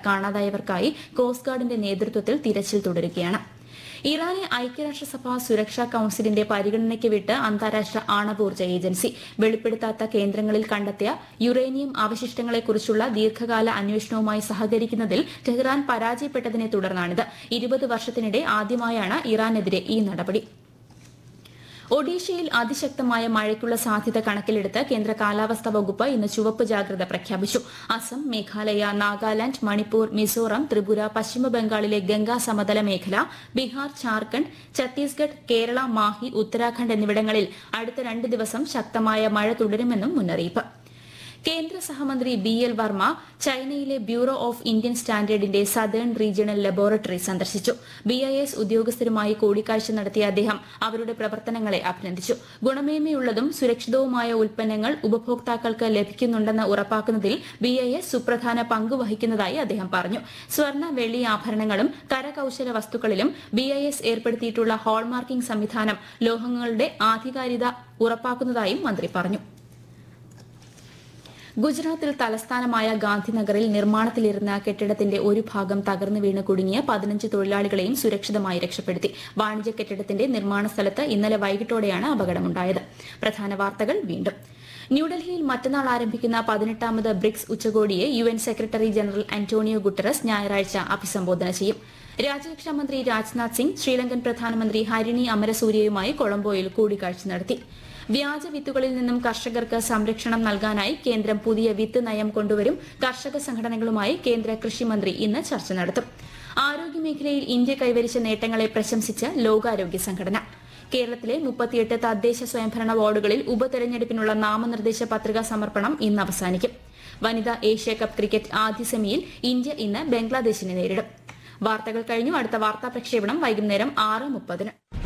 കാണാതായവർക്കായി cost ഗാർഡിന്റെ നേതൃത്വത്തിൽ തിരച്ചിൽ തുടരുകയാണ് ഇറാനെ ഐക്യരാഷ്ട്രസഭ സുരക്ഷാ കൌൺസിലിന്റെ പരിഗണനയ്ക്ക് വിട്ട് അന്താരാഷ്ട്ര ആണവോർജ്ജ ഏജൻസി വെളിപ്പെടുത്താത്ത കേന്ദ്രങ്ങളിൽ കണ്ടെത്തിയ യുറേനിയം അവശിഷ്ടങ്ങളെക്കുറിച്ചുള്ള ദീർഘകാല അന്വേഷണവുമായി സഹകരിക്കുന്നതിൽ ടെഹ്റാൻ പരാജയപ്പെട്ടതിനെ തുടർന്നാണിത് ഇരുപത് വർഷത്തിനിടെ ആദ്യമായാണ് ഇറാനെതിരെ ഈ നടപടി ഒഡീഷയിൽ അതിശക്തമായ മഴയ്ക്കുള്ള സാധ്യത കണക്കിലെടുത്ത് കേന്ദ്ര കാലാവസ്ഥാ വകുപ്പ് ഇന്ന് ചുവപ്പ് ജാഗ്രത പ്രഖ്യാപിച്ചു അസം മേഘാലയ നാഗാലാന്റ് മണിപ്പൂർ മിസോറാം ത്രിപുര പശ്ചിമ ബംഗാളിലെ ഗംഗാ സമതല മേഖല ബീഹാർ ഝാർഖണ്ഡ് ഛത്തീസ്ഗഡ് കേരള മാഹി ഉത്തരാഖണ്ഡ് എന്നിവിടങ്ങളിൽ അടുത്ത രണ്ട് ദിവസം ശക്തമായ മഴ തുടരുമെന്നും മുന്നറിയിപ്പ് കേന്ദ്ര സഹമന്ത്രി ബി എൽ വർമ്മ ചൈനയിലെ ബ്യൂറോ ഓഫ് ഇന്ത്യൻ സ്റ്റാൻഡേർഡിന്റെ സദേൺ റീജിയണൽ ലബോറട്ടറി സന്ദർശിച്ചു ബി ഐ എസ് ഉദ്യോഗസ്ഥരുമായി കൂടിക്കാഴ്ച നടത്തിയ അദ്ദേഹം അവരുടെ പ്രവർത്തനങ്ങളെ അഭിനന്ദിച്ചു ഗുണമേന്മയുള്ളതും സുരക്ഷിതവുമായ ഉൽപ്പന്നങ്ങൾ ഉപഭോക്താക്കൾക്ക് ലഭിക്കുന്നുണ്ടെന്ന് ഉറപ്പാക്കുന്നതിൽ ബി ഐ എസ് സുപ്രധാന പങ്ക് വഹിക്കുന്നതായി അദ്ദേഹം പറഞ്ഞു സ്വർണ്ണ വെള്ളി ആഭരണങ്ങളും കരകൌശല വസ്തുക്കളിലും ബി ഐ എസ് ഏർപ്പെടുത്തിയിട്ടുള്ള ഹാൾമാർക്കിംഗ് സംവിധാനം ലോഹങ്ങളുടെ ആധികാരികത ഉറപ്പാക്കുന്നതായും മന്ത്രി പറഞ്ഞു ഗുജറാത്തിൽ തലസ്ഥാനമായ ഗാന്ധിനഗറിൽ നിർമ്മാണത്തിലിരുന്ന കെട്ടിടത്തിന്റെ ഒരു ഭാഗം തകർന്നു വീണ് കുടുങ്ങിയ പതിനഞ്ച് തൊഴിലാളികളെയും സുരക്ഷിതമായി രക്ഷപ്പെടുത്തി വാണിജ്യ കെട്ടിടത്തിന്റെ നിർമ്മാണ സ്ഥലത്ത് ഇന്നലെ വൈകിട്ടോടെയാണ് അപകടമുണ്ടായത് പ്രധാന വാർത്തകൾ വീണ്ടും ന്യൂഡൽഹിയിൽ മറ്റന്നാൾ ആരംഭിക്കുന്ന പതിനെട്ടാമത് ബ്രിക്സ് ഉച്ചകോടിയെ U N secretary general Antonio Guterres ഞായറാഴ്ച അഭിസംബോധന ചെയ്യും രാജ്യരക്ഷാമന്ത്രി രാജ്നാഥ് സിംഗ് ശ്രീലങ്കൻ പ്രധാനമന്ത്രി ഹരിണി അമരസൂര്യയുമായി കൊളംബോയിൽ കൂടിക്കാഴ്ച നടത്തി വ്യാജ വിത്തുകളിൽ നിന്നും കർഷകർക്ക് സംരക്ഷണം നൽകാനായി കേന്ദ്രം പുതിയ വിത്ത് നയം കൊണ്ടുവരും കർഷക സംഘടനകളുമായി കേന്ദ്ര കൃഷിമന്ത്രി ഇന്ന് ചർച്ച നടത്തും ആരോഗ്യമേഖലയിൽ ഇന്ത്യ കൈവരിച്ച നേട്ടങ്ങളെ പ്രശംസിച്ച് ലോകാരോഗ്യ സംഘടന കേരളത്തിലെ മുപ്പത്തിയെട്ട് തദ്ദേശ സ്വയംഭരണ വാർഡുകളിൽ ഉപതെരഞ്ഞെടുപ്പിനുള്ള നാമനിർദ്ദേശ പത്രികാ സമർപ്പണം ഇന്ന് അവസാനിക്കും വനിതാ ഏഷ്യ കപ്പ് ക്രിക്കറ്റ് ആദ്യ സെമിയിൽ ഇന്ത്യ ഇന്ന് ബംഗ്ലാദേശിനെ നേരിടും വാർത്തകൾ കഴിഞ്ഞു അടുത്ത വാർത്താ പ്രക്ഷേപണം വൈകുന്നേരം ആറ് മുപ്പതിന്